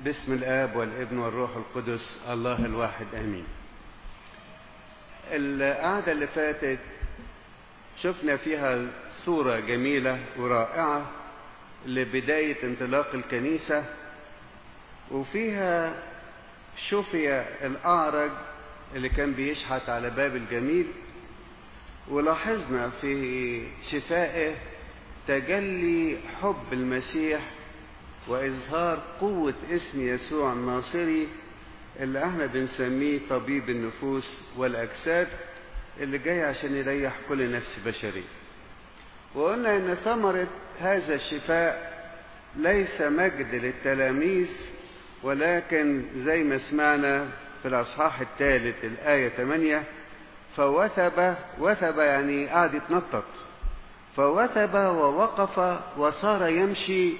باسم الآب والابن والروح القدس الله الواحد آمين القعدة اللي فاتت شفنا فيها صورة جميلة ورائعة لبداية انطلاق الكنيسة وفيها شفي الأعرج اللي كان بيشحت على باب الجميل ولاحظنا في شفائه تجلي حب المسيح وإظهار قوة اسم يسوع الناصري اللي احنا بنسميه طبيب النفوس والأجساد اللي جاي عشان يريح كل نفس بشري وقلنا ان ثمرة هذا الشفاء ليس مجد للتلاميذ ولكن زي ما سمعنا في الأصحاح الثالث الآية 8 فوثب وثب يعني قعد يتنطط فوثب ووقف وصار يمشي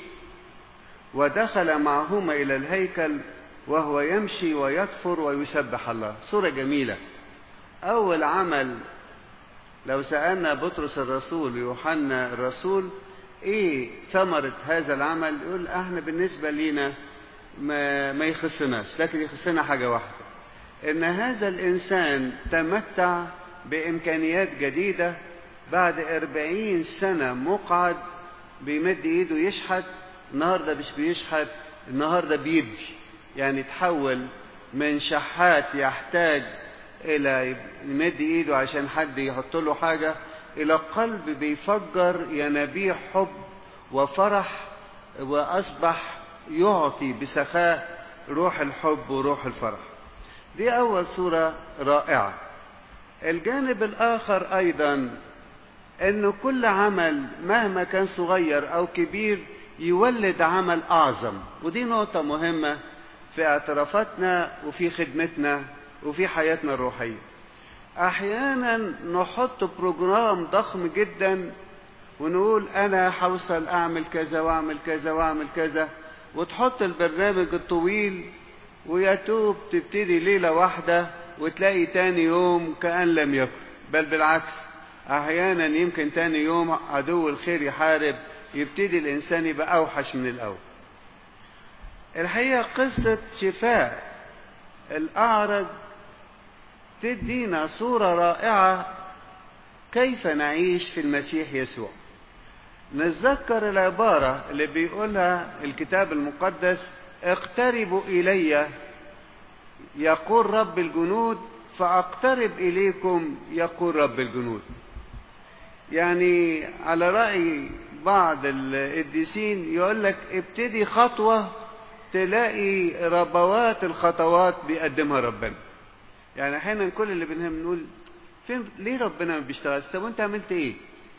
ودخل معهما إلى الهيكل وهو يمشي ويكفر ويسبح الله صورة جميلة أول عمل لو سألنا بطرس الرسول ويوحنا الرسول إيه ثمرة هذا العمل يقول احنا بالنسبة لينا ما, ما يخصناش لكن يخصنا حاجة واحدة إن هذا الإنسان تمتع بإمكانيات جديدة بعد أربعين سنة مقعد بيمد إيده يشحت النهاردة مش بيشحت النهاردة بيدي يعني تحول من شحات يحتاج إلى يمد إيده عشان حد يحط له حاجة إلى قلب بيفجر ينابيع حب وفرح وأصبح يعطي بسخاء روح الحب وروح الفرح دي أول صورة رائعة الجانب الآخر أيضا أنه كل عمل مهما كان صغير أو كبير يولد عمل أعظم ودي نقطة مهمة في اعترافاتنا وفي خدمتنا وفي حياتنا الروحية أحيانا نحط بروجرام ضخم جدا ونقول أنا هوصل أعمل كذا وأعمل كذا وأعمل كذا وتحط البرنامج الطويل ويتوب تبتدي ليلة واحدة وتلاقي تاني يوم كأن لم يكن بل بالعكس أحيانا يمكن تاني يوم عدو الخير يحارب يبتدي الإنسان يبقى أوحش من الأول الحقيقة قصة شفاء الأعرج تدينا صورة رائعة كيف نعيش في المسيح يسوع نتذكر العبارة اللي بيقولها الكتاب المقدس اقتربوا إلي يقول رب الجنود فأقترب إليكم يقول رب الجنود يعني على رأي بعض القديسين يقول لك ابتدي خطوة تلاقي ربوات الخطوات بيقدمها ربنا يعني احيانا كل اللي بنهم نقول فين ليه ربنا ما بيشتغلش طب وانت عملت ايه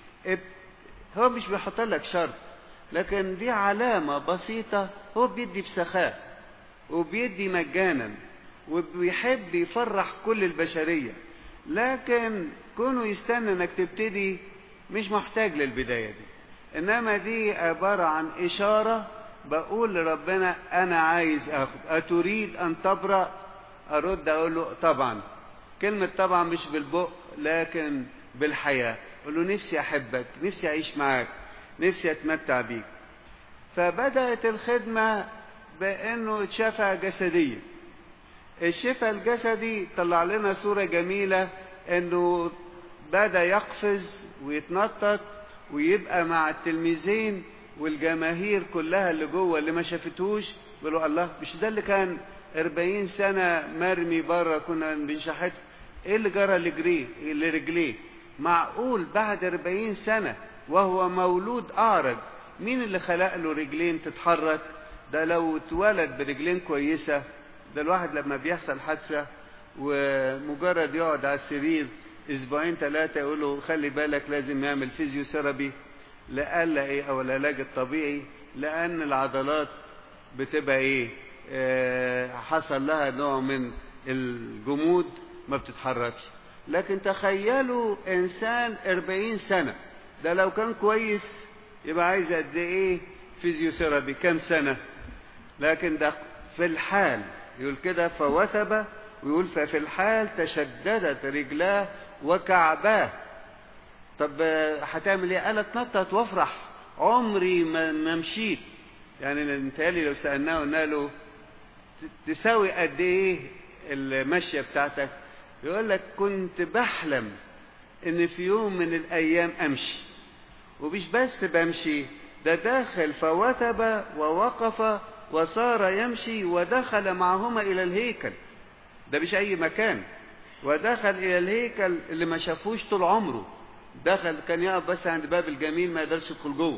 هو مش بيحط لك شرط لكن دي علامة بسيطة هو بيدي بسخاء وبيدي مجانا وبيحب يفرح كل البشرية لكن كونه يستنى انك تبتدي مش محتاج للبداية دي انما دي عبارة عن اشارة بقول لربنا انا عايز اخد اتريد ان تبرأ ارد اقول له طبعا كلمة طبعا مش بالبق لكن بالحياة اقول له نفسي احبك نفسي اعيش معاك نفسي اتمتع بيك فبدأت الخدمة بانه اتشفى جسديا الشفاء الجسدي طلع لنا صورة جميلة انه بدأ يقفز ويتنطط ويبقى مع التلميذين والجماهير كلها اللي جوه اللي ما شافتوش يقولوا الله مش ده اللي كان أربعين سنة مرمي بره كنا بنشحته ايه اللي جرى لجريه لرجليه معقول بعد أربعين سنة وهو مولود أعرج مين اللي خلق له رجلين تتحرك ده لو اتولد برجلين كويسة ده الواحد لما بيحصل حادثة ومجرد يقعد على السرير اسبوعين ثلاثة يقول له خلي بالك لازم يعمل فيزيوثيرابي لألا ايه او العلاج الطبيعي لان العضلات بتبقى ايه آه حصل لها نوع من الجمود ما بتتحركش لكن تخيلوا انسان اربعين سنة ده لو كان كويس يبقى عايز قد ايه فيزيوثيرابي كام سنة لكن ده في الحال يقول كده فوثب ويقول ففي الحال تشددت رجلاه وكعباه طب هتعمل ايه قال اتنطط وافرح عمري ما مشيت يعني متهيألي لو سألناه قلنا له تساوي قد ايه المشية بتاعتك يقول لك كنت بحلم ان في يوم من الايام امشي ومش بس بمشي ده داخل فوتب ووقف وصار يمشي ودخل معهما الى الهيكل ده مش اي مكان ودخل الى الهيكل اللي ما شافوش طول عمره دخل كان يقف بس عند باب الجميل ما يقدرش يدخل جوه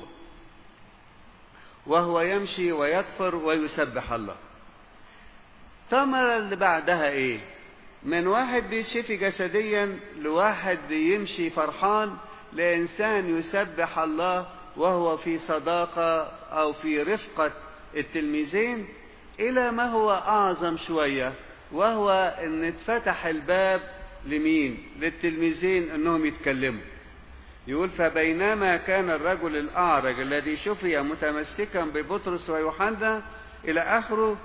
وهو يمشي ويكفر ويسبح الله الثمرة اللي بعدها ايه من واحد بيتشفي جسديا لواحد يمشي فرحان لإنسان يسبح الله وهو في صداقة أو في رفقة التلميذين إلى ما هو أعظم شوية وهو أن اتفتح الباب لمين للتلميذين أنهم يتكلموا يقول فبينما كان الرجل الأعرج الذي شفي متمسكا ببطرس ويوحنا إلى آخره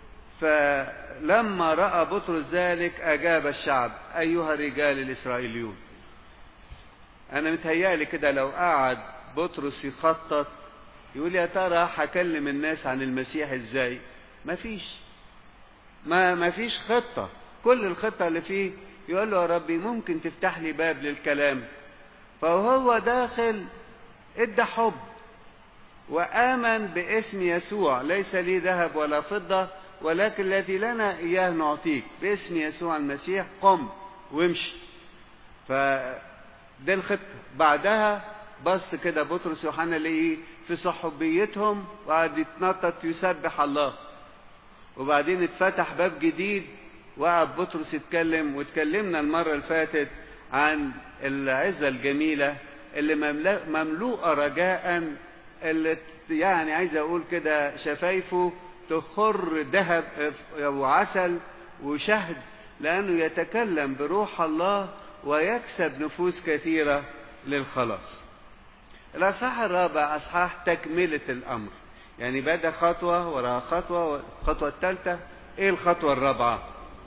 فلما رأى بطرس ذلك أجاب الشعب أيها الرجال الإسرائيليون أنا متهيألي كده لو قعد بطرس يخطط يقول يا ترى هكلم الناس عن المسيح ازاي مفيش ما مفيش خطة كل الخطة اللي فيه يقول له يا ربي ممكن تفتح لي باب للكلام فهو داخل ادى حب وآمن باسم يسوع ليس لي ذهب ولا فضة ولكن الذي لنا إياه نعطيك باسم يسوع المسيح قم وامشي فدي الخطة بعدها بص كده بطرس يوحنا ليه في صحوبيتهم وقعد يتنطط يسبح الله وبعدين اتفتح باب جديد وقعد بطرس يتكلم واتكلمنا المرة اللي فاتت عن العزة الجميلة اللي مملوءة رجاء اللي يعني عايز اقول كده شفايفه تخر ذهب وعسل وشهد لانه يتكلم بروح الله ويكسب نفوس كثيرة للخلاص الأصحاح الرابع أصحاح تكملة الأمر يعني بدأ خطوة وراء خطوة والخطوة الثالثة إيه الخطوة الرابعة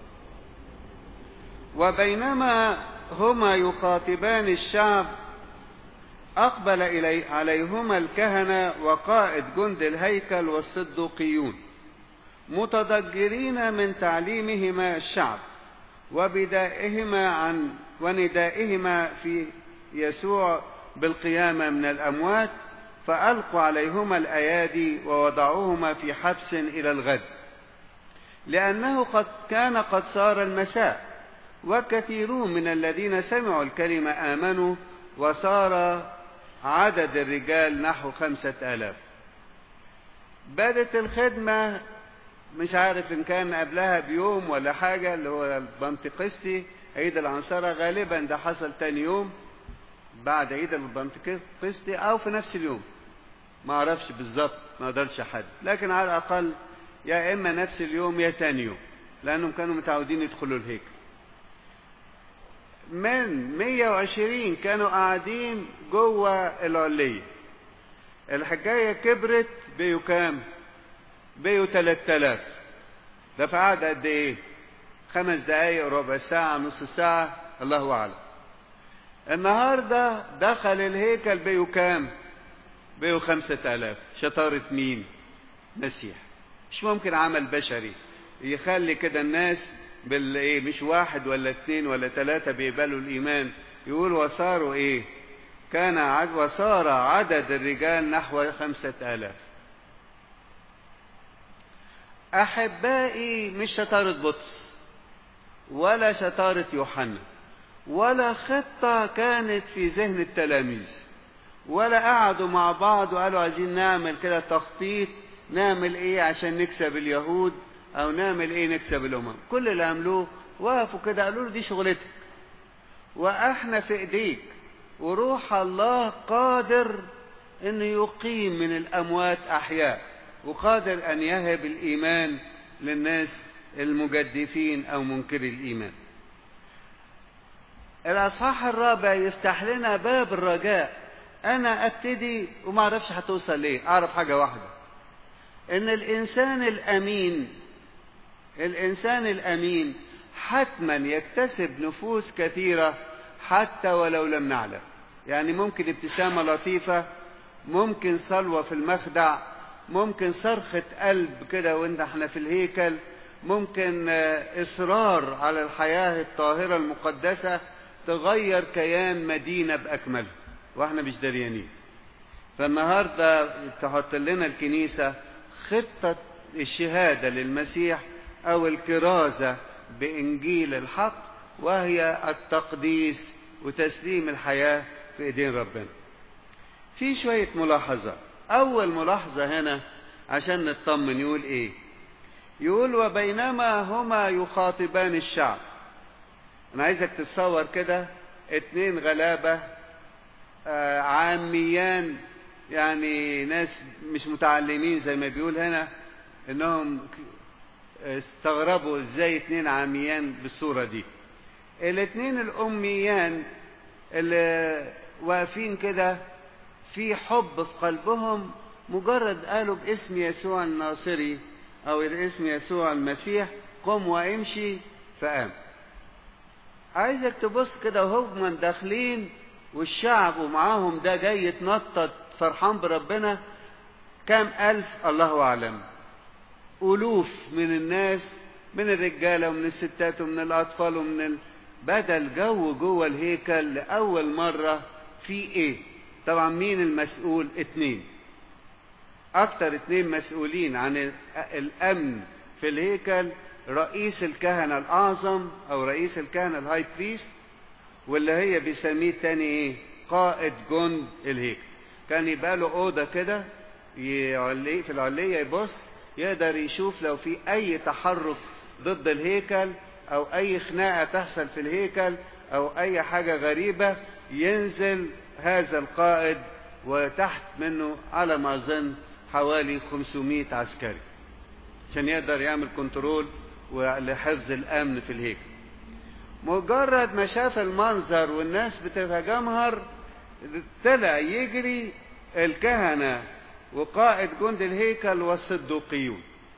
وبينما هما يخاطبان الشعب أقبل إلي عليهما الكهنة وقائد جند الهيكل والصدوقيون متضجرين من تعليمهما الشعب وبدائهما عن وندائهما في يسوع بالقيامة من الأموات فألقوا عليهما الأيادي ووضعوهما في حبس إلى الغد لأنه قد كان قد صار المساء وكثيرون من الذين سمعوا الكلمة آمنوا وصار عدد الرجال نحو خمسة آلاف بدت الخدمة مش عارف إن كان قبلها بيوم ولا حاجة اللي هو البنتقستي عيد العنصرة غالبا ده حصل تاني يوم بعد عيد البنتقستي أو في نفس اليوم ما أعرفش بالظبط ما أقدرش أحدد لكن على الأقل يا إما نفس اليوم يا تاني يوم لأنهم كانوا متعودين يدخلوا الهيكل من 120 كانوا قاعدين جوه العلية الحكاية كبرت بيو كام بيو 3000 ده في قعدة قد ايه خمس دقايق ربع ساعة نص ساعة الله أعلم النهاردة دخل الهيكل بيو كام بيو خمسة آلاف شطارة مين مسيح مش ممكن عمل بشري يخلي كده الناس بالايه مش واحد ولا اثنين ولا ثلاثة بيقبلوا الإيمان يقول وصاروا ايه كان عد وصار عدد الرجال نحو خمسة آلاف أحبائي مش شطارة بطرس ولا شطارة يوحنا ولا خطة كانت في ذهن التلاميذ ولا قعدوا مع بعض وقالوا عايزين نعمل كده تخطيط نعمل ايه عشان نكسب اليهود او نعمل ايه نكسب الامم كل اللي عملوه وقفوا كده قالوا له دي شغلتك واحنا في ايديك وروح الله قادر انه يقيم من الاموات احياء وقادر ان يهب الايمان للناس المجدفين او منكري الايمان الاصحاح الرابع يفتح لنا باب الرجاء انا ابتدي وما اعرفش هتوصل ليه اعرف حاجه واحده ان الانسان الامين الانسان الامين حتما يكتسب نفوس كثيره حتى ولو لم نعلم يعني ممكن ابتسامه لطيفه ممكن صلوه في المخدع ممكن صرخه قلب كده وانت احنا في الهيكل ممكن إصرار على الحياة الطاهرة المقدسة تغير كيان مدينة بأكمله وإحنا مش دريانين فالنهاردة تحط لنا الكنيسة خطة الشهادة للمسيح أو الكرازة بإنجيل الحق وهي التقديس وتسليم الحياة في إيدين ربنا في شوية ملاحظة أول ملاحظة هنا عشان نطمن يقول إيه يقول وبينما هما يخاطبان الشعب أنا عايزك تتصور كده اتنين غلابة آه عاميان يعني ناس مش متعلمين زي ما بيقول هنا انهم استغربوا ازاي اتنين عاميان بالصورة دي الاتنين الاميان اللي واقفين كده في حب في قلبهم مجرد قالوا باسم يسوع الناصري او الاسم يسوع المسيح قم وامشي فقام عايزك تبص كده وهم داخلين والشعب ومعاهم ده جاي يتنطط فرحان بربنا كام ألف الله أعلم ألوف من الناس من الرجالة ومن الستات ومن الأطفال ومن ال... بدا الجو جوه الهيكل لأول مرة في إيه؟ طبعا مين المسؤول؟ اتنين أكتر اتنين مسؤولين عن الأمن في الهيكل رئيس الكهنة الأعظم أو رئيس الكهنة الهاي بريست واللي هي بيسميه تاني إيه؟ قائد جند الهيكل كان يبقى له أوضة كده في العلية يبص يقدر يشوف لو في أي تحرك ضد الهيكل أو أي خناقة تحصل في الهيكل أو أي حاجة غريبة ينزل هذا القائد وتحت منه على ما أظن حوالي 500 عسكري عشان يقدر يعمل كنترول لحفظ الأمن في الهيكل مجرد ما شاف المنظر والناس بتتجمهر طلع يجري الكهنة وقائد جند الهيكل والصدوقيون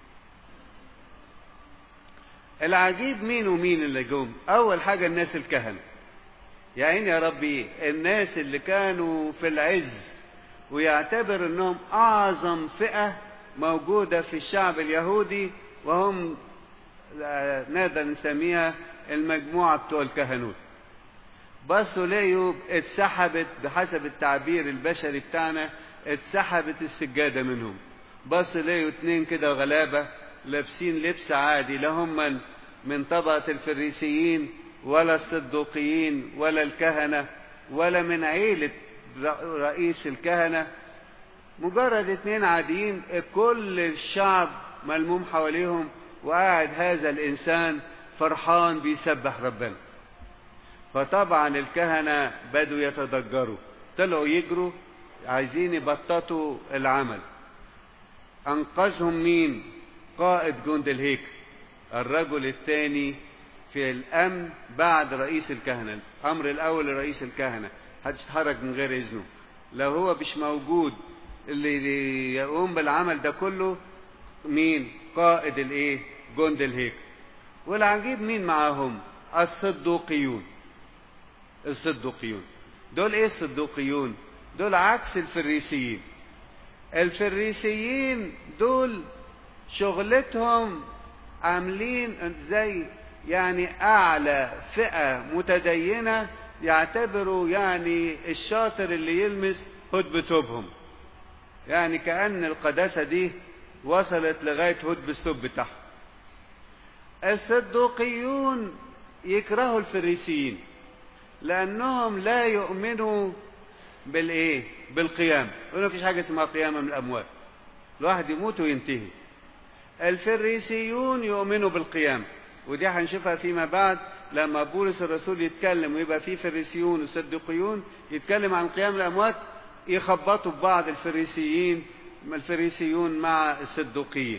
العجيب مين ومين اللي جم اول حاجة الناس الكهنة يا عيني يا ربي الناس اللي كانوا في العز ويعتبر انهم اعظم فئة موجودة في الشعب اليهودي وهم نقدر نسميها المجموعة بتوع الكهنوت بصوا لقيوا اتسحبت بحسب التعبير البشري بتاعنا اتسحبت السجادة منهم بصوا لقيوا اتنين كده غلابة لابسين لبس عادي لا هم من, من طبقة الفريسيين ولا الصدوقيين ولا الكهنة ولا من عيلة رئيس الكهنة مجرد اتنين عاديين كل الشعب ملموم حواليهم وقاعد هذا الإنسان فرحان بيسبح ربنا فطبعا الكهنة بدوا يتضجروا طلعوا يجروا عايزين يبططوا العمل أنقذهم مين قائد جند الهيكل الرجل الثاني في الأمن بعد رئيس الكهنة الأمر الأول لرئيس الكهنة محدش يتحرك من غير إذنه لو هو مش موجود اللي يقوم بالعمل ده كله مين قائد الايه جند الهيكل والعجيب مين معاهم الصدوقيون الصدوقيون دول ايه الصدوقيون دول عكس الفريسيين الفريسيين دول شغلتهم عاملين زي يعني اعلى فئة متدينة يعتبروا يعني الشاطر اللي يلمس هدبتوبهم يعني كأن القداسة دي وصلت لغاية هدب الثوب بتاعهم الصدوقيون يكرهوا الفريسيين لأنهم لا يؤمنوا بالإيه؟ بالقيام يقولوا مفيش حاجة اسمها قيامة من الأموات الواحد يموت وينتهي الفريسيون يؤمنوا بالقيام ودي هنشوفها فيما بعد لما بولس الرسول يتكلم ويبقى فيه فريسيون وصدقيون يتكلم عن قيام الأموات يخبطوا ببعض الفريسيين الفريسيون مع الصدوقيين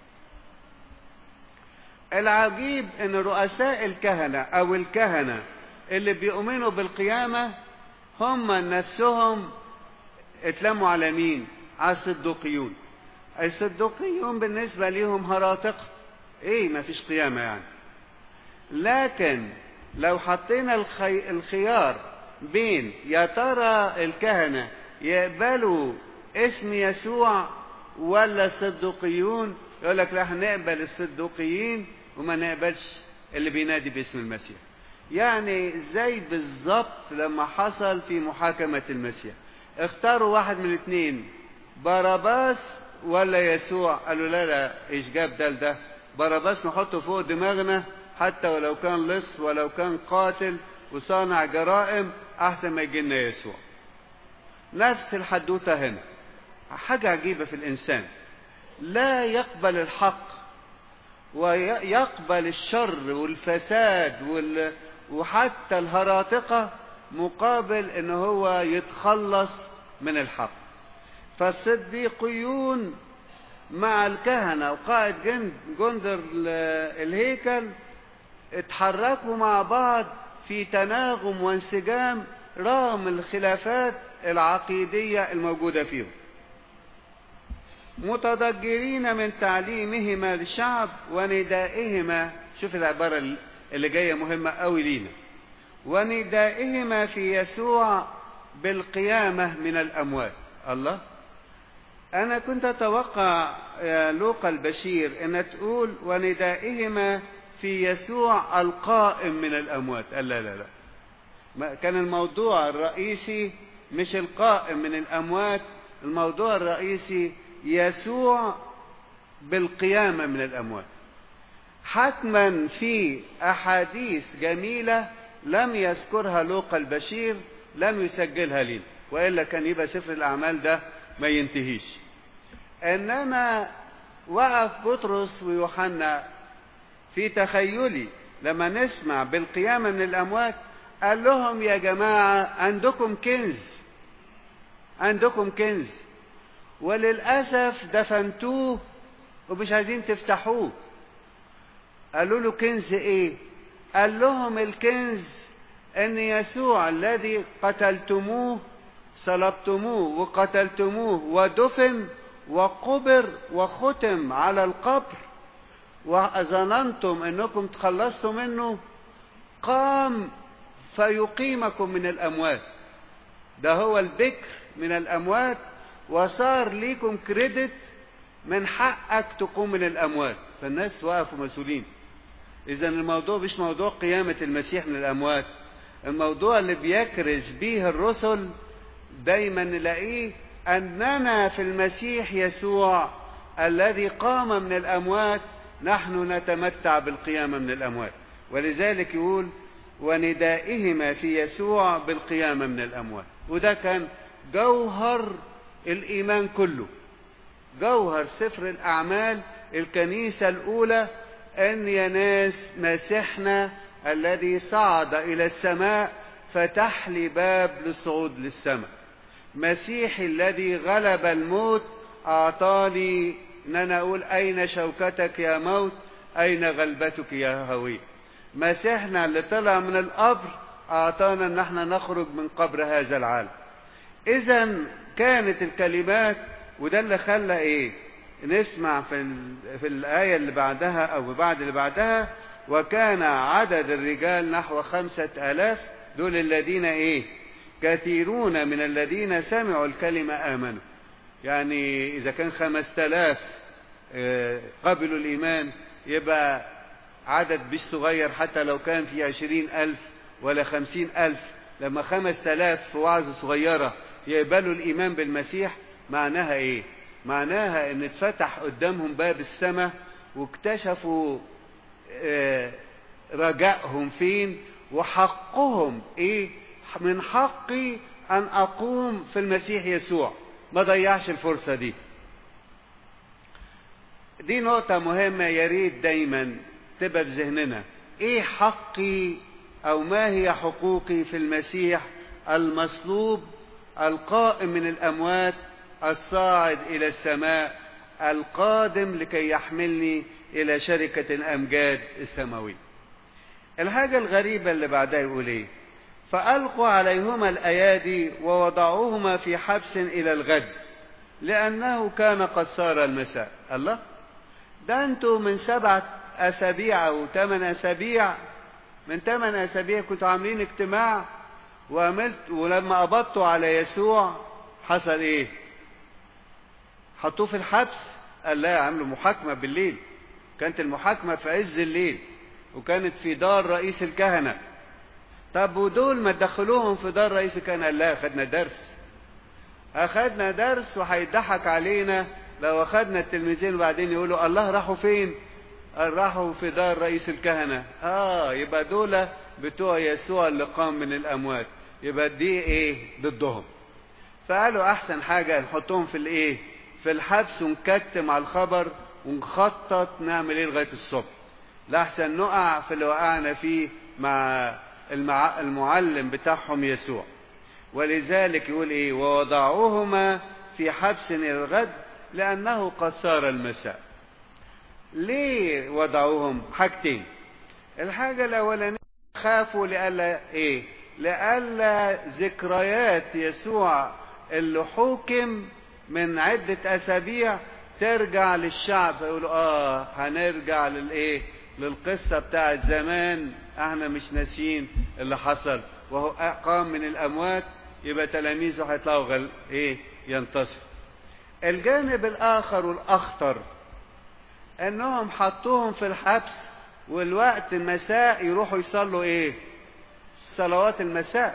العجيب ان رؤساء الكهنة او الكهنة اللي بيؤمنوا بالقيامة هم نفسهم اتلموا على مين على الصدوقيون الصدوقيون بالنسبة ليهم هراطق ايه ما فيش قيامة يعني لكن لو حطينا الخي... الخيار بين يا ترى الكهنة يقبلوا اسم يسوع ولا الصدوقيون يقول لك لا هنقبل الصدوقيين وما نقبلش اللي بينادي باسم المسيح يعني زي بالظبط لما حصل في محاكمة المسيح اختاروا واحد من الاثنين باراباس ولا يسوع قالوا لا لا ايش جاب ده لده باراباس نحطه فوق دماغنا حتى ولو كان لص ولو كان قاتل وصانع جرائم احسن ما يجي لنا يسوع نفس الحدوته هنا حاجه عجيبه في الانسان لا يقبل الحق ويقبل الشر والفساد وال... وحتى الهراطقه مقابل ان هو يتخلص من الحق فالصديقيون مع الكهنه وقائد جند جندر الهيكل اتحركوا مع بعض في تناغم وانسجام رغم الخلافات العقيدية الموجودة فيهم متضجرين من تعليمهما للشعب وندائهما شوف العبارة اللي جاية مهمة قوي لينا وندائهما في يسوع بالقيامة من الأموات الله أنا كنت أتوقع يا لوقا البشير أن تقول وندائهما في يسوع القائم من الأموات قال لا لا لا كان الموضوع الرئيسي مش القائم من الأموات الموضوع الرئيسي يسوع بالقيامة من الأموات حتما في أحاديث جميلة لم يذكرها لوقا البشير لم يسجلها لنا وإلا كان يبقى سفر الأعمال ده ما ينتهيش إنما وقف بطرس ويوحنا في تخيلي لما نسمع بالقيامة من الأموات قال لهم يا جماعة عندكم كنز عندكم كنز وللأسف دفنتوه ومش عايزين تفتحوه قالوا له كنز ايه قال لهم الكنز ان يسوع الذي قتلتموه صلبتموه وقتلتموه ودفن وقبر وختم على القبر وظننتم انكم تخلصتوا منه قام فيقيمكم من الاموات ده هو البكر من الاموات وصار ليكم كريدت من حقك تقوم من الاموات فالناس وقفوا مسؤولين اذا الموضوع مش موضوع قيامه المسيح من الاموات الموضوع اللي بيكرز به الرسل دايما نلاقيه اننا في المسيح يسوع الذي قام من الاموات نحن نتمتع بالقيامه من الاموات ولذلك يقول وندائهما في يسوع بالقيامه من الاموات وده كان جوهر الايمان كله جوهر سفر الاعمال الكنيسه الاولى ان يا ناس مسيحنا الذي صعد الى السماء فتح لي باب للصعود للسماء مسيحي الذي غلب الموت اعطاني ان انا اقول اين شوكتك يا موت اين غلبتك يا هوي مسيحنا اللي طلع من القبر اعطانا ان احنا نخرج من قبر هذا العالم اذا كانت الكلمات وده اللي خلى ايه نسمع في, في الآية اللي بعدها أو بعد اللي بعدها وكان عدد الرجال نحو خمسة آلاف دول الذين إيه كثيرون من الذين سمعوا الكلمة آمنوا يعني إذا كان خمسة آلاف قبلوا الإيمان يبقى عدد مش صغير حتى لو كان في عشرين ألف ولا خمسين ألف لما خمسة آلاف في وعظ صغيرة يقبلوا الإيمان بالمسيح معناها إيه معناها ان اتفتح قدامهم باب السماء واكتشفوا رجائهم فين وحقهم ايه من حقي ان اقوم في المسيح يسوع ما ضيعش الفرصة دي دي نقطة مهمة يا ريت دايما تبقى في ذهننا ايه حقي او ما هي حقوقي في المسيح المصلوب القائم من الاموات الصاعد الى السماء القادم لكي يحملني الى شركة الامجاد السماوية الحاجة الغريبة اللي بعدها يقول ايه فألقوا عليهما الأيادي ووضعوهما في حبس إلى الغد لأنه كان قد صار المساء الله ده أنتوا من سبعة أسابيع أو ثمان أسابيع من ثمان أسابيع كنتوا عاملين اجتماع وعملت ولما قبضتوا على يسوع حصل إيه؟ حطوه في الحبس قال لا عملوا محاكمة بالليل كانت المحاكمة في عز الليل وكانت في دار رئيس الكهنة طب ودول ما تدخلوهم في دار رئيس الكهنة قال لا أخدنا درس أخدنا درس وهيضحك علينا لو أخدنا التلميذين وبعدين يقولوا الله راحوا فين قال راحوا في دار رئيس الكهنة آه يبقى دول بتوع يسوع اللي قام من الأموات يبقى دي إيه ضدهم فقالوا أحسن حاجة نحطهم في الإيه في الحبس ونكتم على الخبر ونخطط نعمل إيه لغاية الصبح لأحسن نقع في اللي وقعنا فيه مع المع... المعلم بتاعهم يسوع ولذلك يقول إيه ووضعوهما في حبس إلى الغد لأنه قد صار المساء ليه وضعوهم حاجتين الحاجة الأولانية خافوا لألا إيه لألا ذكريات يسوع اللي حكم من عدة أسابيع ترجع للشعب يقولوا آه هنرجع للإيه للقصة بتاعت زمان احنا مش ناسيين اللي حصل وهو قام من الأموات يبقى تلاميذه هيطلعوا غل... إيه ينتصر الجانب الآخر والأخطر انهم حطوهم في الحبس والوقت المساء يروحوا يصلوا ايه صلوات المساء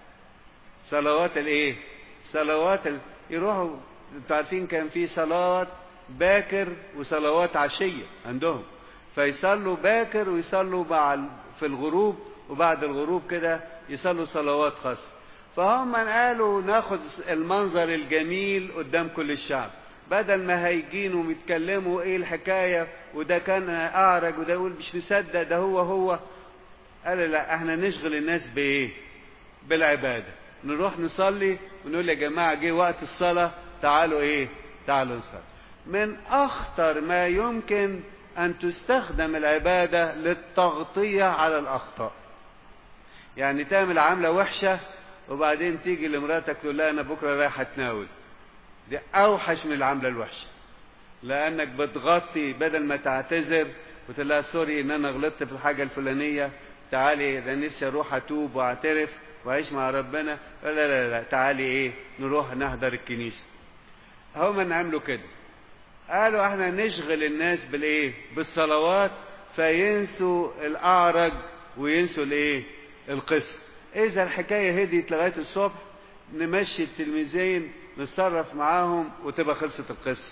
صلوات الايه صلوات ال... يروحوا انتوا عارفين كان في صلوات باكر وصلوات عشية عندهم فيصلوا باكر ويصلوا مع في الغروب وبعد الغروب كده يصلوا صلوات خاصة فهم قالوا ناخد المنظر الجميل قدام كل الشعب بدل ما هيجين ويتكلموا ايه الحكاية وده كان اعرج وده يقول مش مصدق ده هو هو قال لا احنا نشغل الناس بايه بالعبادة نروح نصلي ونقول يا جماعة جه وقت الصلاة تعالوا ايه تعالوا نصلي من اخطر ما يمكن ان تستخدم العبادة للتغطية على الاخطاء يعني تعمل عاملة وحشة وبعدين تيجي لمراتك تقول لها انا بكرة رايح اتناول دي اوحش من العمله الوحشه لانك بتغطي بدل ما تعتذر وتقول لها سوري ان انا غلطت في الحاجه الفلانيه تعالي ده نفسي اروح اتوب واعترف واعيش مع ربنا لا لا لا, لا. تعالي ايه نروح نحضر الكنيسه هم نعملوا كده قالوا احنا نشغل الناس بالايه بالصلوات فينسوا الاعرج وينسوا الايه القصه اذا الحكايه هديت لغايه الصبح نمشي التلميذين نتصرف معاهم وتبقى خلصت القصة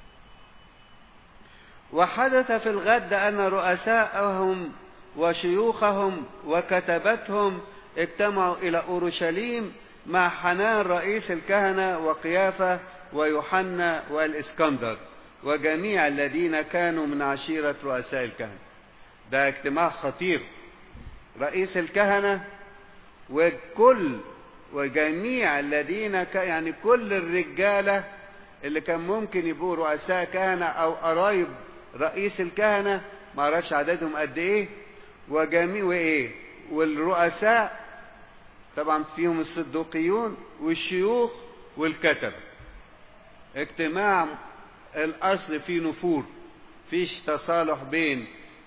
وحدث في الغد أن رؤساءهم وشيوخهم وكتبتهم اجتمعوا إلى أورشليم مع حنان رئيس الكهنة وقيافة ويوحنا والإسكندر وجميع الذين كانوا من عشيرة رؤساء الكهنة ده اجتماع خطير رئيس الكهنة وكل وجميع الذين ك... يعني كل الرجالة اللي كان ممكن يبقوا رؤساء كهنة أو قرايب رئيس الكهنة ما اعرفش عددهم قد إيه وجميع وإيه والرؤساء طبعا فيهم الصدوقيون والشيوخ والكتب اجتماع الأصل فيه نفور فيش تصالح بين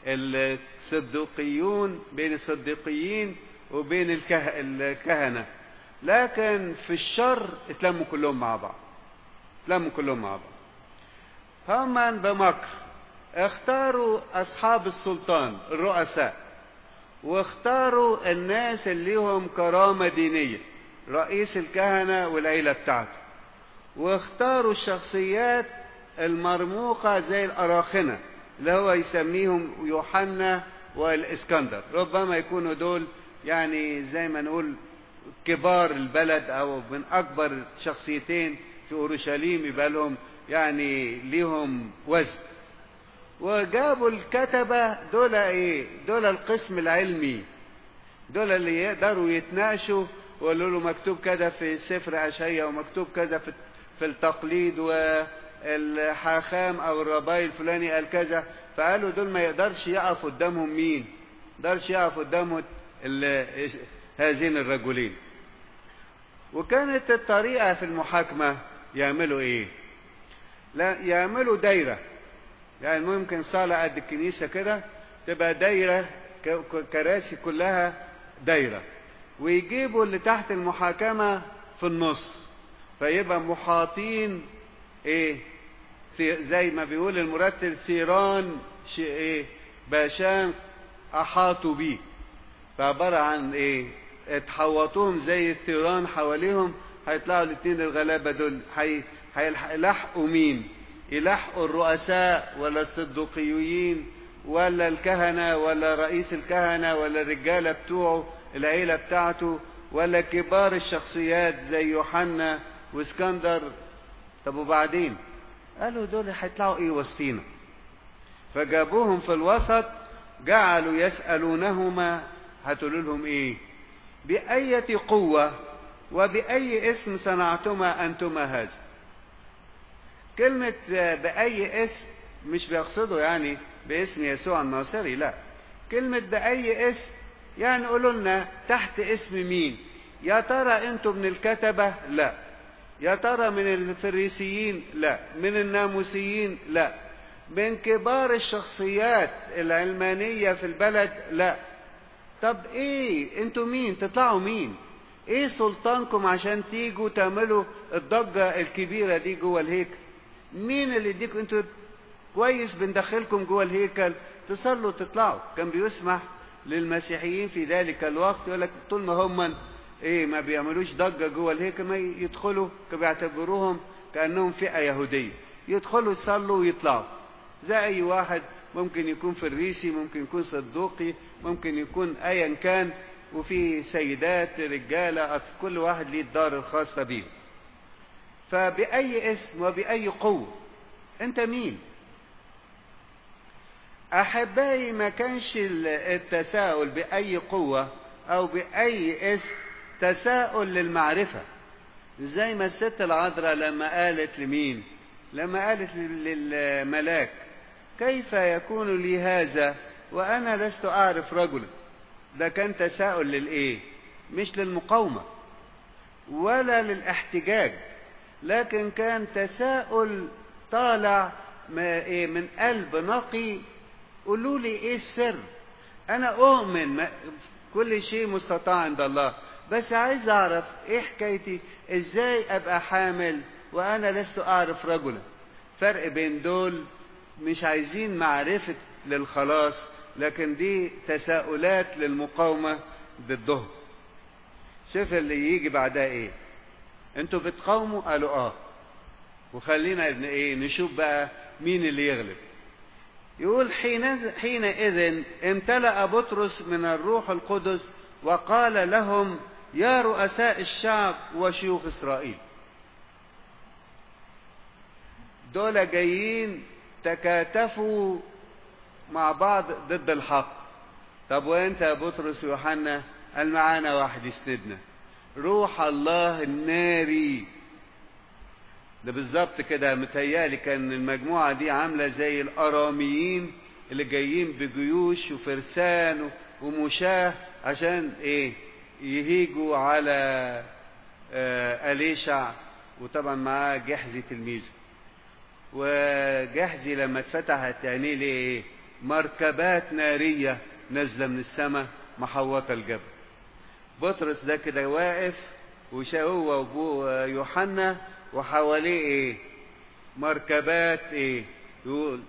الصدوقيون بين الصديقيين وبين الكه... الكهنه لكن في الشر اتلموا كلهم مع بعض اتلموا كلهم مع بعض هم بمكر اختاروا اصحاب السلطان الرؤساء واختاروا الناس اللي لهم كرامة دينية رئيس الكهنة والعيلة بتاعته واختاروا الشخصيات المرموقة زي الأراخنة اللي هو يسميهم يوحنا والإسكندر ربما يكونوا دول يعني زي ما نقول كبار البلد او من اكبر شخصيتين في اورشليم يبقى لهم يعني ليهم وزن وجابوا الكتبة دول ايه دول القسم العلمي دول اللي يقدروا يتناقشوا ويقولوا له مكتوب كذا في سفر اشعياء ومكتوب كذا في في التقليد والحاخام او الرباي الفلاني قال كذا فقالوا دول ما يقدرش يقف قدامهم مين يقدرش يقف قدامهم هذين الرجلين وكانت الطريقة في المحاكمة يعملوا ايه لا يعملوا دايرة يعني ممكن صالة قد الكنيسة كده تبقى دايرة كراسي كلها دايرة ويجيبوا اللي تحت المحاكمة في النص فيبقى محاطين ايه زي ما بيقول المرتل ثيران شيء ايه باشان احاطوا بيه فعبارة عن ايه اتحوطوهم زي الثيران حواليهم هيطلعوا الاثنين الغلابة دول هي هيلحقوا مين يلحقوا الرؤساء ولا الصدقيين ولا الكهنة ولا رئيس الكهنة ولا الرجالة بتوعه العيلة بتاعته ولا كبار الشخصيات زي يوحنا واسكندر طب وبعدين قالوا دول هيطلعوا ايه وسطينا فجابوهم في الوسط جعلوا يسألونهما هتقولوا لهم ايه بأية قوة وبأي اسم صنعتما أنتما هذا كلمة بأي اسم مش بيقصدوا يعني باسم يسوع الناصري لا كلمة بأي اسم يعني قولوا لنا تحت اسم مين يا ترى انتم من الكتبة لا يا ترى من الفريسيين لا من الناموسيين لا من كبار الشخصيات العلمانية في البلد لا طب ايه انتوا مين تطلعوا مين ايه سلطانكم عشان تيجوا تعملوا الضجة الكبيرة دي جوه الهيكل مين اللي يديكم انتوا كويس بندخلكم جوه الهيكل تصلوا تطلعوا كان بيسمح للمسيحيين في ذلك الوقت يقول لك طول ما هم ايه ما بيعملوش ضجه جوه الهيكل ما يدخلوا كانوا بيعتبروهم كانهم فئه يهوديه يدخلوا يصلوا ويطلعوا زي اي واحد ممكن يكون فريسي ممكن يكون صدوقي ممكن يكون ايا كان وفي سيدات رجاله كل واحد ليه الدار الخاصه بيه فباي اسم وباي قوه انت مين احبائي ما كانش التساؤل باي قوه او باي اسم تساؤل للمعرفه زي ما الست العذراء لما قالت لمين لما قالت للملاك كيف يكون لي هذا وانا لست اعرف رجلا ده كان تساؤل للايه مش للمقاومه ولا للاحتجاج لكن كان تساؤل طالع من قلب نقي قولوا لي ايه السر انا اؤمن كل شيء مستطاع عند الله بس عايز اعرف ايه حكايتي ازاي ابقى حامل وانا لست اعرف رجلا فرق بين دول مش عايزين معرفة للخلاص لكن دي تساؤلات للمقاومة ضدهم شوف اللي يجي بعدها ايه انتوا بتقاوموا قالوا اه وخلينا ايه نشوف بقى مين اللي يغلب يقول حين حينئذ امتلأ بطرس من الروح القدس وقال لهم يا رؤساء الشعب وشيوخ إسرائيل دول جايين تكاتفوا مع بعض ضد الحق طب وانت يا بطرس ويوحنا قال معانا واحد يسندنا روح الله الناري ده بالظبط كده متهيألي كان المجموعة دي عاملة زي الأراميين اللي جايين بجيوش وفرسان ومشاه عشان ايه يهيجوا على آه أليشع وطبعا معاه جحزي تلميذه وجحزي لما اتفتحت عينيه ليه مركبات نارية نازلة من السماء محوطة الجبل بطرس ده كده واقف وهو وابوه يوحنا وحواليه ايه مركبات ايه يقول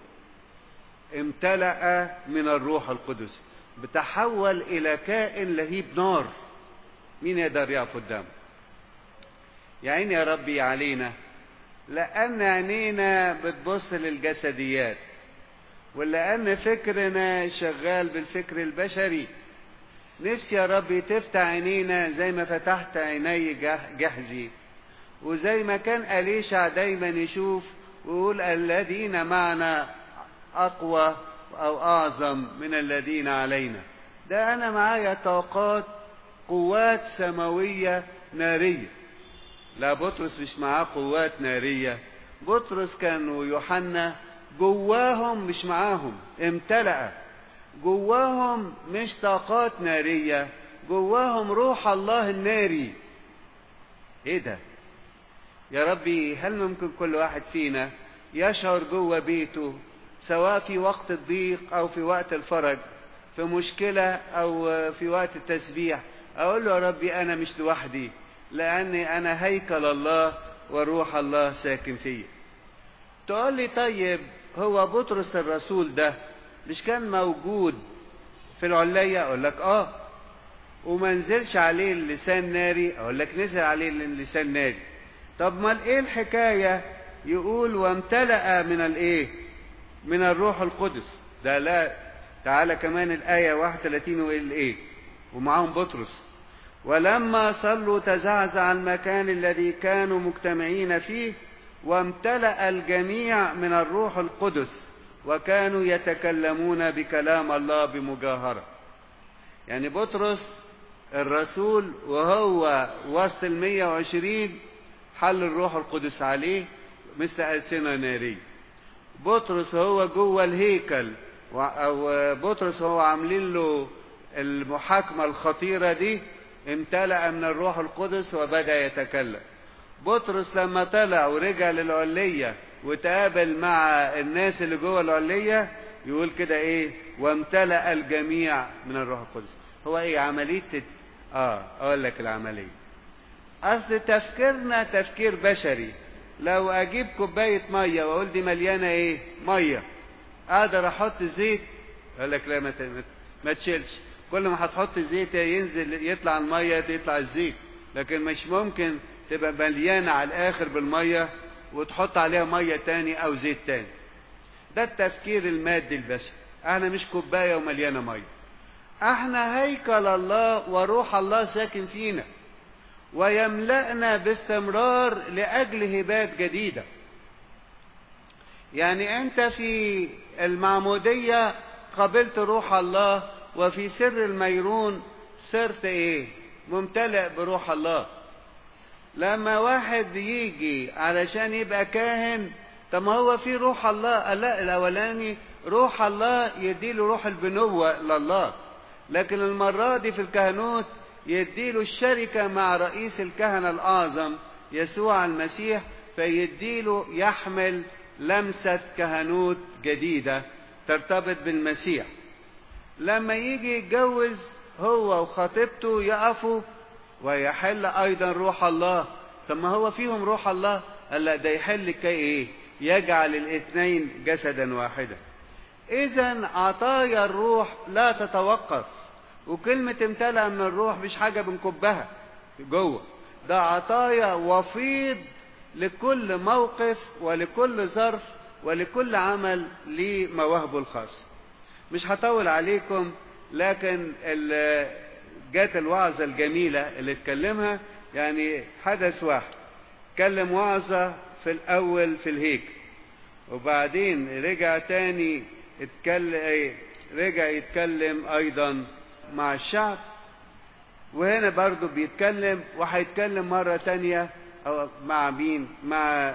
امتلأ من الروح القدس بتحول الى كائن لهيب نار مين يقدر يقف قدامه يا عيني يا ربي علينا لان عينينا بتبص للجسديات ولان فكرنا شغال بالفكر البشري نفسي يا ربي تفتح عينينا زي ما فتحت عيني جحزي وزي ما كان أليشع دايما يشوف ويقول الذين معنا أقوى أو أعظم من الذين علينا ده أنا معايا طاقات قوات سماوية نارية لا بطرس مش معاه قوات نارية بطرس كان ويوحنا جواهم مش معاهم امتلأ جواهم مش طاقات نارية جواهم روح الله الناري ايه ده يا ربي هل ممكن كل واحد فينا يشعر جوه بيته سواء في وقت الضيق او في وقت الفرج في مشكلة او في وقت التسبيح اقول له يا ربي انا مش لوحدي لاني انا هيكل الله وروح الله ساكن فيا تقول لي طيب هو بطرس الرسول ده مش كان موجود في العلية اقول لك اه وما نزلش عليه اللسان ناري اقول لك نزل عليه اللسان ناري طب ما ايه الحكاية يقول وامتلأ من الايه من الروح القدس ده لا تعالى كمان الآية 31 ويقول ايه ومعاهم بطرس ولما صلوا تزعزع المكان الذي كانوا مجتمعين فيه وامتلأ الجميع من الروح القدس وكانوا يتكلمون بكلام الله بمجاهرة يعني بطرس الرسول وهو وسط المية وعشرين حل الروح القدس عليه مثل ألسنة نارية بطرس هو جوه الهيكل أو بطرس هو عاملين له المحاكمة الخطيرة دي امتلأ من الروح القدس وبدأ يتكلم بطرس لما طلع ورجع للعلية وتقابل مع الناس اللي جوه العلية يقول كده ايه وامتلأ الجميع من الروح القدس هو ايه عملية تت... اه اقول لك العملية اصل تفكيرنا تفكير بشري لو اجيب كوباية مية واقول دي مليانة ايه مية اقدر احط زيت اقول لك لا ما, ما تشيلش كل ما هتحط زيت ينزل يطلع المية يطلع الزيت لكن مش ممكن تبقى مليانة على الاخر بالمية وتحط عليها مية تاني او زيت تاني ده التفكير المادي البشري احنا مش كوباية ومليانة مية احنا هيكل الله وروح الله ساكن فينا ويملأنا باستمرار لأجل هبات جديدة يعني انت في المعمودية قبلت روح الله وفي سر الميرون صرت ايه ممتلئ بروح الله لما واحد يجي علشان يبقى كاهن طب ما هو في روح الله لا الاولاني روح الله يديله روح البنوة لله لكن المرة دي في الكهنوت يديله الشركة مع رئيس الكهنة الأعظم يسوع المسيح فيديله يحمل لمسة كهنوت جديدة ترتبط بالمسيح لما يجي يتجوز هو وخطيبته يقفوا ويحل أيضا روح الله طب ما هو فيهم روح الله قال لا ده يحل كي إيه يجعل الاثنين جسدا واحدا إذا عطايا الروح لا تتوقف وكلمة امتلأ من الروح مش حاجة بنكبها جوه ده عطايا وفيض لكل موقف ولكل ظرف ولكل عمل لمواهبه الخاصة مش هطول عليكم لكن جات الوعظة الجميلة اللي اتكلمها يعني حدث واحد اتكلم وعظة في الأول في الهيكل وبعدين رجع تاني اتكلم رجع يتكلم أيضا مع الشعب وهنا برضو بيتكلم وهيتكلم مرة تانية أو مع مين مع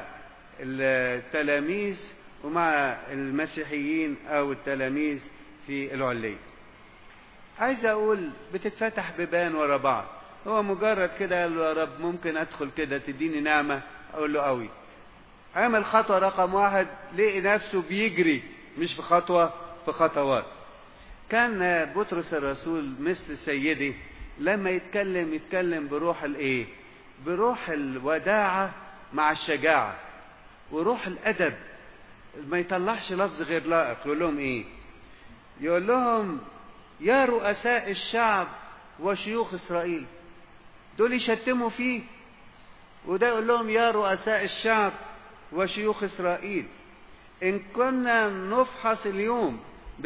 التلاميذ ومع المسيحيين أو التلاميذ في العلية عايز أقول بتتفتح بيبان ورا بعض هو مجرد كده قال له يا رب ممكن أدخل كده تديني نعمة أقول له قوي عمل خطوة رقم واحد لقي نفسه بيجري مش في خطوة في خطوات كان بطرس الرسول مثل سيدي لما يتكلم يتكلم بروح الايه بروح الوداعة مع الشجاعة وروح الأدب ما يطلعش لفظ غير لائق يقول لهم ايه يقول لهم يا رؤساء الشعب وشيوخ إسرائيل دول يشتموا فيه وده يقول لهم يا رؤساء الشعب وشيوخ إسرائيل إن كنا نفحص اليوم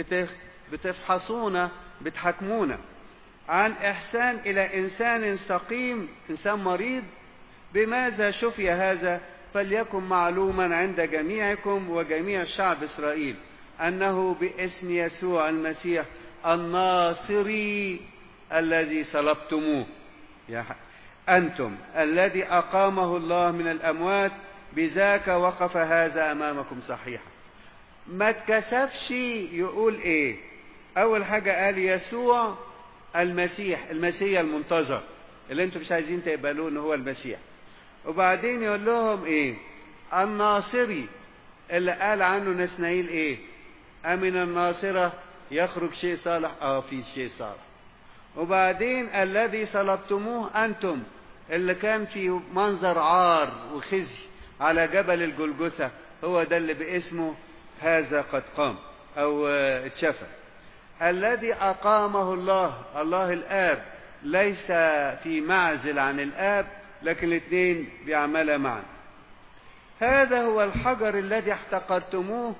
بتفحصونا بتحكمونا عن إحسان إلى إنسان سقيم إنسان مريض بماذا شفي هذا فليكن معلوما عند جميعكم وجميع شعب إسرائيل أنه باسم يسوع المسيح الناصري الذي صلبتموه يا أنتم الذي أقامه الله من الأموات بذاك وقف هذا أمامكم صحيحا ما اتكسفش يقول إيه أول حاجة قال يسوع المسيح المسيح المنتظر اللي انتم مش عايزين تقبلوه ان هو المسيح وبعدين يقول لهم ايه الناصري اللي قال عنه نسنايل ايه امن الناصرة يخرج شيء صالح اه في شيء صالح وبعدين الذي صلبتموه انتم اللي كان في منظر عار وخزي على جبل الجلجثة هو ده اللي باسمه هذا قد قام أو اتشفى الذي أقامه الله الله الآب ليس في معزل عن الآب لكن الاثنين بيعملا معا هذا هو الحجر الذي احتقرتموه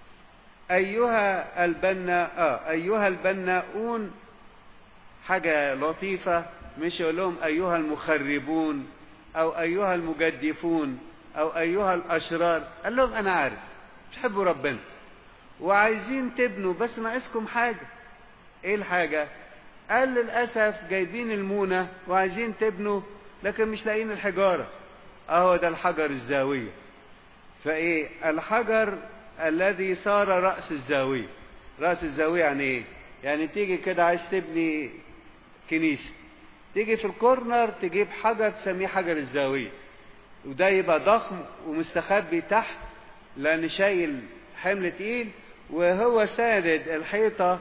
أيها البناء آه أيها البناؤون حاجة لطيفة مش يقول لهم أيها المخربون أو أيها المجدفون أو أيها الأشرار قال لهم أنا عارف تحبوا ربنا وعايزين تبنوا بس ناقصكم حاجة إيه الحاجة؟ قال للأسف جايبين المونة وعايزين تبنوا لكن مش لاقيين الحجارة أهو ده الحجر الزاوية فإيه الحجر الذي صار رأس الزاوية رأس الزاوية يعني إيه يعني تيجي كده عايز تبني كنيسة تيجي في الكورنر تجيب حجر تسميه حجر الزاوية وده يبقى ضخم ومستخبي تحت لأن شايل حمل تقيل وهو ساند الحيطة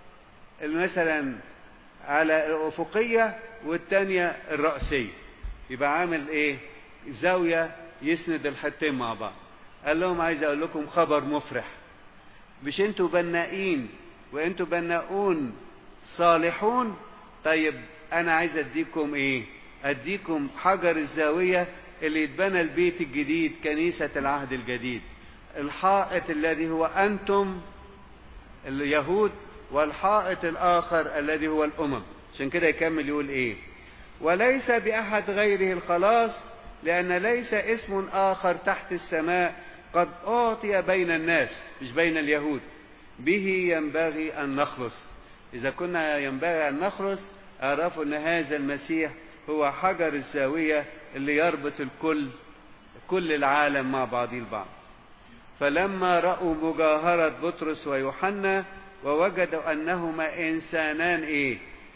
مثلا على الأفقية والتانية الرأسية يبقى عامل ايه زاوية يسند الحتين مع بعض قال لهم عايز اقول لكم خبر مفرح مش انتوا بنائين وانتوا بناؤون صالحون طيب انا عايز اديكم ايه اديكم حجر الزاوية اللي يتبنى البيت الجديد كنيسة العهد الجديد الحائط الذي هو انتم اليهود والحائط الاخر الذي هو الامم عشان كده يكمل يقول ايه وليس باحد غيره الخلاص لان ليس اسم اخر تحت السماء قد اعطي بين الناس مش بين اليهود به ينبغي ان نخلص اذا كنا ينبغي ان نخلص اعرفوا ان هذا المسيح هو حجر الزاويه اللي يربط الكل كل العالم مع بعضه البعض فلما راوا مجاهره بطرس ويوحنا ووجدوا انهما انسانان ايه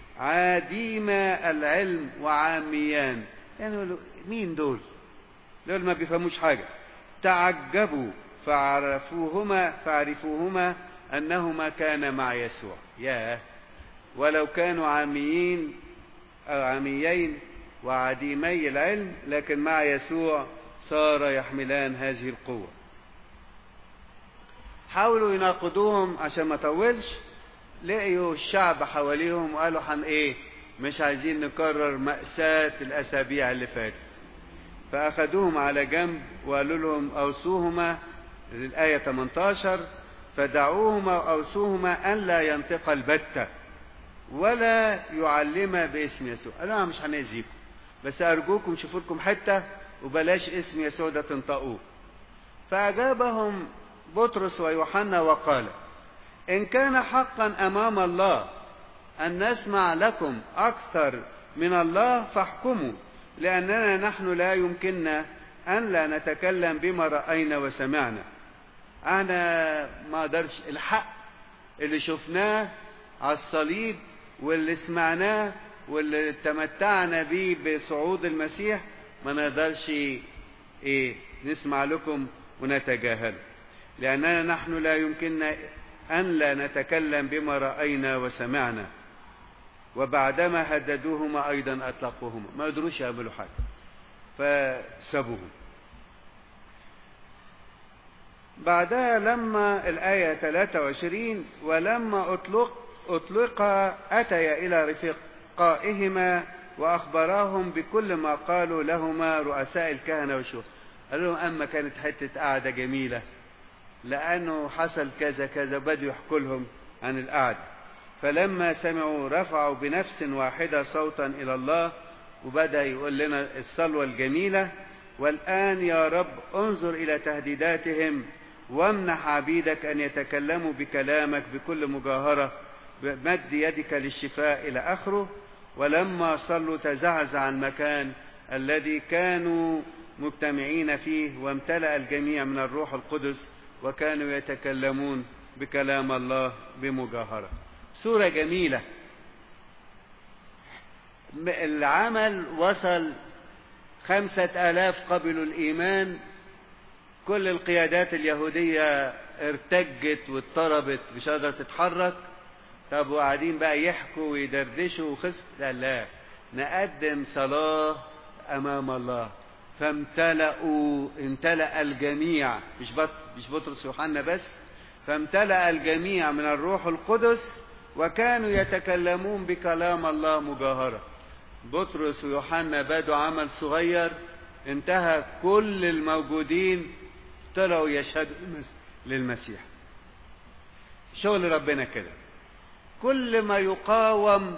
عديما العلم وعاميان يعني مين دول دول ما بيفهموش حاجة تعجبوا فعرفوهما فعرفوهما أنهما كانا مع يسوع ياه ولو كانوا عاميين أو عاميين وعديمي العلم لكن مع يسوع صار يحملان هذه القوة حاولوا يناقضوهم عشان ما طولش لقيوا الشعب حواليهم وقالوا حن ايه مش عايزين نكرر مأساة الأسابيع اللي فاتت فأخذوهم على جنب وقالوا لهم أوصوهما الآية 18 فدعوهما وأوصوهما أن لا ينطق البتة ولا يعلم باسم يسوع قالوا أنا مش هنأذيكم بس أرجوكم شوفوا لكم حتة وبلاش اسم يسوع ده تنطقوه فأجابهم بطرس ويوحنا وقال إن كان حقا أمام الله أن نسمع لكم أكثر من الله فاحكموا لأننا نحن لا يمكننا أن لا نتكلم بما رأينا وسمعنا أنا ما أقدرش الحق اللي شفناه على الصليب واللي سمعناه واللي تمتعنا به بصعود المسيح ما نقدرش إيه نسمع لكم ونتجاهله لأننا نحن لا يمكننا أن لا نتكلم بما رأينا وسمعنا وبعدما هددوهما أيضا أطلقوهما ما قدروش يعملوا حاجة فسابوهم بعدها لما الآية 23 ولما أطلق أطلق أتيا إلى رفقائهما وأخبراهم بكل ما قالوا لهما رؤساء الكهنة والشهود قالوا لهم أما كانت حتة قعدة جميلة لأنه حصل كذا كذا بدوا يحكوا لهم عن القعدة فلما سمعوا رفعوا بنفس واحدة صوتا إلى الله وبدأ يقول لنا الصلوة الجميلة والآن يا رب انظر إلى تهديداتهم وامنح عبيدك أن يتكلموا بكلامك بكل مجاهرة بمد يدك للشفاء إلى آخره ولما صلوا تزعزع المكان الذي كانوا مجتمعين فيه وامتلأ الجميع من الروح القدس وكانوا يتكلمون بكلام الله بمجاهرة صورة جميلة العمل وصل خمسة آلاف قبلوا الإيمان كل القيادات اليهودية ارتجت واضطربت مش قادرة تتحرك طب وقاعدين بقى يحكوا ويدردشوا وخس لا لا نقدم صلاة أمام الله فامتلأوا امتلأ الجميع مش بط مش بطرس ويوحنا بس فامتلأ الجميع من الروح القدس وكانوا يتكلمون بكلام الله مجاهرة بطرس ويوحنا بدوا عمل صغير انتهى كل الموجودين طلعوا يشهدوا للمسيح شغل ربنا كده كل ما يقاوم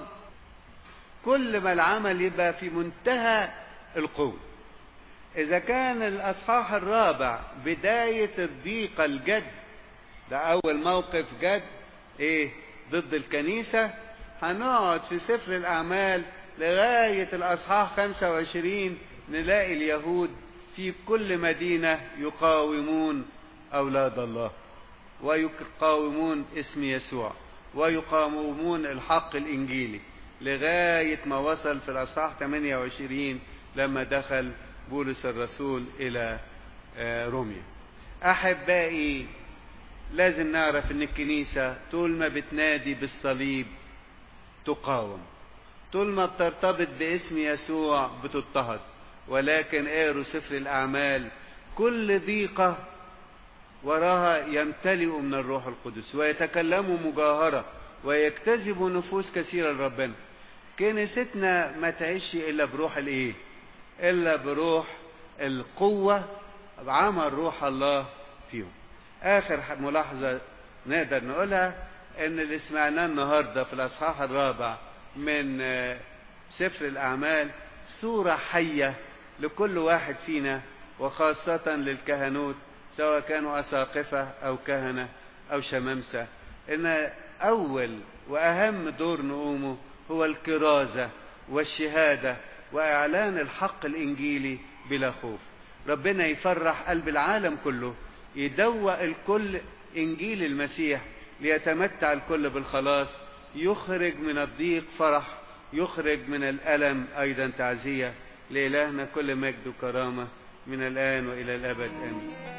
كل ما العمل يبقى في منتهى القوة إذا كان الأصحاح الرابع بداية الضيقة الجد ده أول موقف جد إيه ضد الكنيسة هنقعد في سفر الأعمال لغاية الأصحاح 25 نلاقي اليهود في كل مدينة يقاومون أولاد الله ويقاومون اسم يسوع ويقاومون الحق الإنجيلي لغاية ما وصل في الأصحاح 28 لما دخل بولس الرسول إلى روميا أحبائي لازم نعرف ان الكنيسة طول ما بتنادي بالصليب تقاوم طول ما بترتبط باسم يسوع بتضطهد ولكن اقروا سفر الاعمال كل ضيقة وراها يمتلئ من الروح القدس ويتكلموا مجاهرة ويجتذبوا نفوس كثيرة لربنا كنيستنا ما تعيش الا بروح الايه الا بروح القوة عمل روح الله فيهم اخر ملاحظة نقدر نقولها ان اللي سمعناه النهاردة في الاصحاح الرابع من سفر الاعمال صورة حية لكل واحد فينا وخاصة للكهنوت سواء كانوا اساقفة او كهنة او شمامسة ان اول واهم دور نقومه هو الكرازة والشهادة واعلان الحق الانجيلي بلا خوف ربنا يفرح قلب العالم كله يدوق الكل انجيل المسيح ليتمتع الكل بالخلاص يخرج من الضيق فرح يخرج من الالم ايضا تعزيه لالهنا كل مجد وكرامه من الان والى الابد امين